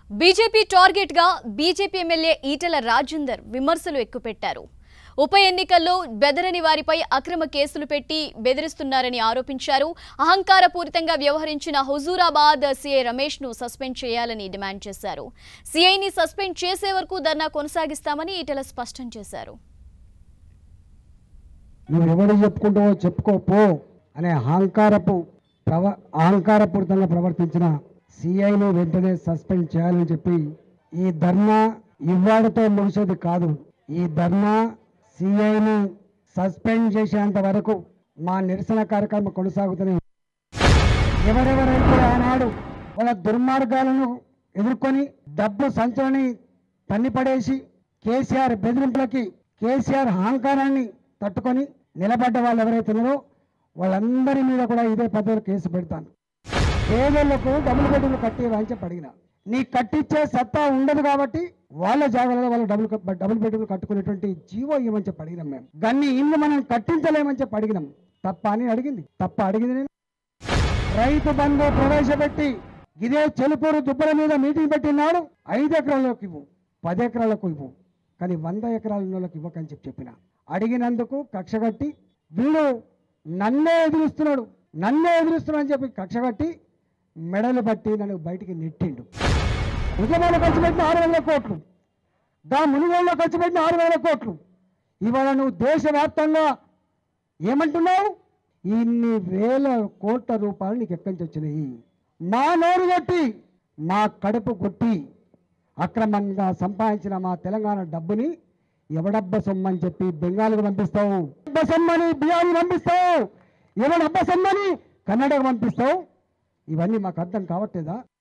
BJP target గా BJP MLA Etela Rajender విమర్శలు ఎక్కుపెట్టారు ఉప ఎన్నికల్లో బెదరని వారిపై అక్రమ కేసులు పెట్టి బెదిరిస్తున్నారని ఆరోపించారు అహంకారపూరితంగా వ్యవహరించిన హుజూరాబాద్ సీఐ రమేష్ ను సస్పెండ్ చేయాలని డిమాండ్ చేశారు సీఐని సస్పెండ్ చేసే వరకు ధర్నా కొనసాగిస్తామని ఈటెల స్పష్టం చేశారు నువ్వు ఎవడు చెప్పుకుంటావో చెప్పుకోపో అనే అహంకారపు ప్రవ అహంకారపూరితంగా ప్రవర్తించిన సిఐను వెంటనే సస్పెండ్ చేయాలని చెప్పి ఈ ధర్నా ఇవాడితో ముగిసేది కాదు ఈ ధర్నా సిఐను సస్పెండ్ చేసేంత వరకు మా నిరసన కార్యక్రమం కొనసాగుతూనే ఉంది. ఎవరెవరైతే ఆనాడు వాళ్ళ దుర్మార్గాలను ఎదుర్కొని డబ్బు సంచులని తన్నిపడేసి కేసీఆర్ బెదిరింపులకి కేసీఆర్ అహంకారాన్ని తట్టుకొని నిలబడ్డ వాళ్ళు ఎవరైతే ఉన్నారో వాళ్ళందరి మీద కూడా ఇదే పద్ధతిలో కేసు పెడతాను పేదలకు డబుల్ బెడ్రూమ్లు కట్టేవా అని చెప్పి అడిగిన నీ కట్టించే సత్తా ఉండదు కాబట్టి వాళ్ళ జాగాలలో వాళ్ళు డబుల్ కప్- డబుల్ బెడ్రూమ్లు కట్టుకునేటువంటి జీవో ఇవ్వమని చెప్పి అడిగినాం మేము గన్ని ఇల్లు మనం కట్టించలేమని చెప్పి అడిగినాం తప్ప అని అడిగింది తప్ప అడిగింది నేను రైతు బంధు ప్రవేశపెట్టి ఇదే చెలుపూరు దుబ్బల మీద మీటింగ్ పెట్టినాడు ఐదు ఎకరాలకు ఇవ్వు పది ఎకరాలకు ఇవ్వు కానీ వంద ఎకరాల వాళ్ళకి ఇవ్వకని చెప్పి చెప్పిన అడిగినందుకు కక్ష కట్టి వీడు నన్నే ఎదురుస్తున్నాడు నన్నే ఎదురుస్తున్నాడు అని చెప్పి కక్ష కట్టి మెడలు బట్టి నన్ను బయటికి నెట్టిండు ఉద్యమంలో ఖర్చు పెట్టిన ఆరు వేల కోట్లు దా మునుగోళ్ళలో ఖర్చు పెట్టిన ఆరు వేల కోట్లు ఇవాళ నువ్వు దేశవ్యాప్తంగా ఏమంటున్నావు ఇన్ని వేల కోట్ల రూపాయలు నీకు ఎక్కడి నుంచి వచ్చినాయి మా నోరు కొట్టి మా కడుపు కొట్టి అక్రమంగా సంపాదించిన మా తెలంగాణ డబ్బుని ఎవడబ్బ సొమ్మని చెప్పి బెంగాల్కి పంపిస్తావు డబ్బ సొమ్మని బిహార్కి పంపిస్తావు ఎవడబ్బ సొమ్మని కన్నడకు పంపిస్తావు ఇవన్నీ మాకు అర్థం కావట్లేదా